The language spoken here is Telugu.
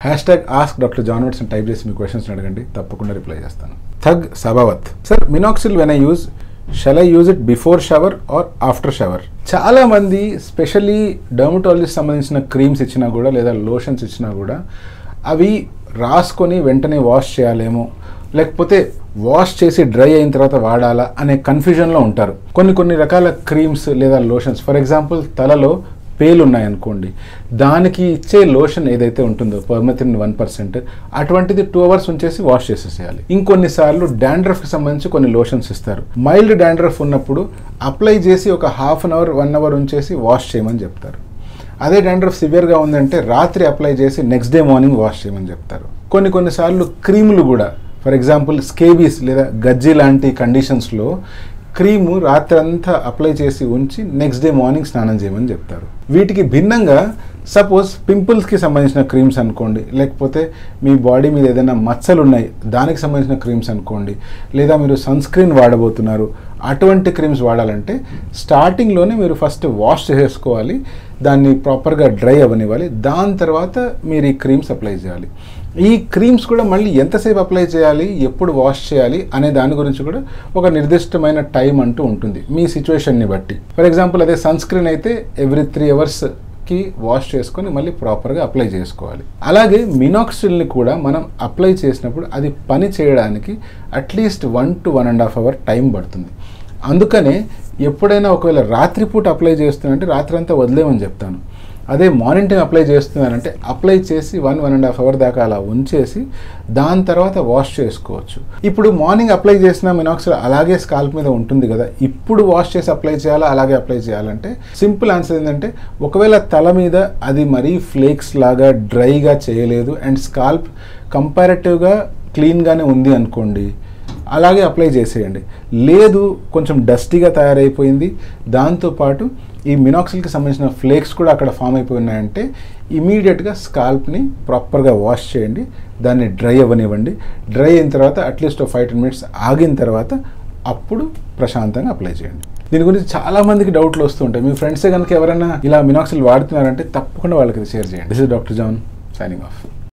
hash tag ask doctor John vets అని టైప్ చేసి మీ క్వశ్చన్స్ అడగండి తప్పకుండా రిప్లై చేస్తాను థగ్ Sabavath sir minoxil when I use shall I use it before shower or after shower చాలా మంది స్పెషల్లీ డర్మటాలజిస్ట్ సంబంధించిన క్రీమ్స్ ఇచ్చినా కూడా లేదా లోషన్స్ ఇచ్చినా కూడా అవి రాసుకొని వెంటనే వాష్ చేయాలేమో లేకపోతే వాష్ చేసి డ్రై అయిన తర్వాత వాడాలా అనే కన్ఫ్యూజన్లో ఉంటారు కొన్ని కొన్ని రకాల క్రీమ్స్ లేదా లోషన్స్ ఫర్ ఎగ్జాంపుల్ తలలో పేలు ఉన్నాయనుకోండి దానికి ఇచ్చే లోషన్ ఏదైతే ఉంటుందో పర్మతిన్ వన్ పర్సెంట్ అటువంటిది టూ అవర్స్ ఉంచేసి వాష్ చేసేసేయాలి ఇంకొన్నిసార్లు డాండ్రఫ్కి సంబంధించి కొన్ని లోషన్స్ ఇస్తారు మైల్డ్ డాండ్రఫ్ ఉన్నప్పుడు అప్లై చేసి ఒక half an hour one hour ఉంచేసి వాష్ చేయమని చెప్తారు అదే డాండ్రఫ్ సివియర్గా ఉందంటే రాత్రి అప్లై చేసి నెక్స్ట్ డే మార్నింగ్ వాష్ చేయమని చెప్తారు కొన్ని కొన్నిసార్లు క్రీములు కూడా ఫర్ ఎగ్జాంపుల్ స్కేబీస్ లేదా గజ్జి లాంటి కండిషన్స్లో క్రీము రాత్రంతా అప్లై చేసి ఉంచి నెక్స్ట్ డే మార్నింగ్ స్నానం చేయమని చెప్తారు వీటికి భిన్నంగా సపోజ్ పింపుల్స్కి సంబంధించిన క్రీమ్స్ అనుకోండి లేకపోతే మీ బాడీ మీద ఏదైనా మచ్చలు ఉన్నాయి దానికి సంబంధించిన క్రీమ్స్ అనుకోండి లేదా మీరు సన్ స్క్రీన్ వాడబోతున్నారు అటువంటి క్రీమ్స్ వాడాలంటే స్టార్టింగ్లోనే మీరు ఫస్ట్ వాష్ చేసేసుకోవాలి దాన్ని ప్రాపర్గా డ్రై అవ్వనివ్వాలి దాని తర్వాత మీరు ఈ క్రీమ్స్ అప్లై చేయాలి ఈ క్రీమ్స్ కూడా మళ్ళీ ఎంతసేపు అప్లై చేయాలి ఎప్పుడు వాష్ చేయాలి అనే దాని గురించి కూడా ఒక నిర్దిష్టమైన టైం అంటూ ఉంటుంది మీ సిచ్యువేషన్ని బట్టి ఫర్ ఎగ్జాంపుల్ అదే సన్ స్క్రీన్ అయితే ఎవ్రీ త్రీ అవర్స్ కి వాష్ చేసుకొని మళ్ళీ ప్రాపర్గా అప్లై చేసుకోవాలి అలాగే మినాక్సిల్ని కూడా మనం అప్లై చేసినప్పుడు అది పని చేయడానికి at least one two one and half hour time పడుతుంది అందుకనే ఎప్పుడైనా ఒకవేళ రాత్రిపూట అప్లై చేస్తున్నానంటే రాత్రి అంతా వదిలేమని చెప్తాను అదే మార్నింగ్ టైం అప్లై చేస్తున్నానంటే అప్లై చేసి one one and half hour దాకా అలా ఉంచేసి దాని తర్వాత వాష్ చేసుకోవచ్చు ఇప్పుడు మార్నింగ్ అప్లై చేసిన మినాక్సిల్ అలాగే స్కాల్ప్ మీద ఉంటుంది కదా ఇప్పుడు వాష్ చేసి అప్లై చేయాలా అలాగే అప్లై చేయాలంటే సింపుల్ ఆన్సర్ ఏంటంటే ఒకవేళ తల మీద అది మరీ ఫ్లేక్స్ లాగా డ్రైగా చేయలేదు అండ్ స్కాల్ప్ కంపారిటివ్గా క్లీన్గానే ఉంది అనుకోండి అలాగే అప్లై చేసేయండి లేదు కొంచెం డస్టీగా తయారైపోయింది దాంతోపాటు ఈ మినాక్సిల్కి సంబంధించిన ఫ్లేక్స్ కూడా అక్కడ ఫామ్ అయిపోయి ఉన్నాయంటే ఇమీడియట్గా స్కాల్ప్ని ప్రాపర్గా వాష్ చేయండి దాన్ని డ్రై అవ్వనివ్వండి డ్రై అయిన తర్వాత అట్లీస్ట్ ఫైవ్ టెన్ మినిట్స్ ఆగిన తర్వాత అప్పుడు ప్రశాంతంగా అప్లై చేయండి దీని గురించి చాలా మందికి డౌట్లు వస్తుంటాయి మీ ఫ్రెండ్సే కనుక ఎవరైనా ఇలా మినాక్సిల్ వాడుతున్నారంటే తప్పకుండా వాళ్ళకి ఇది షేర్ చేయండి this is doctor John signing of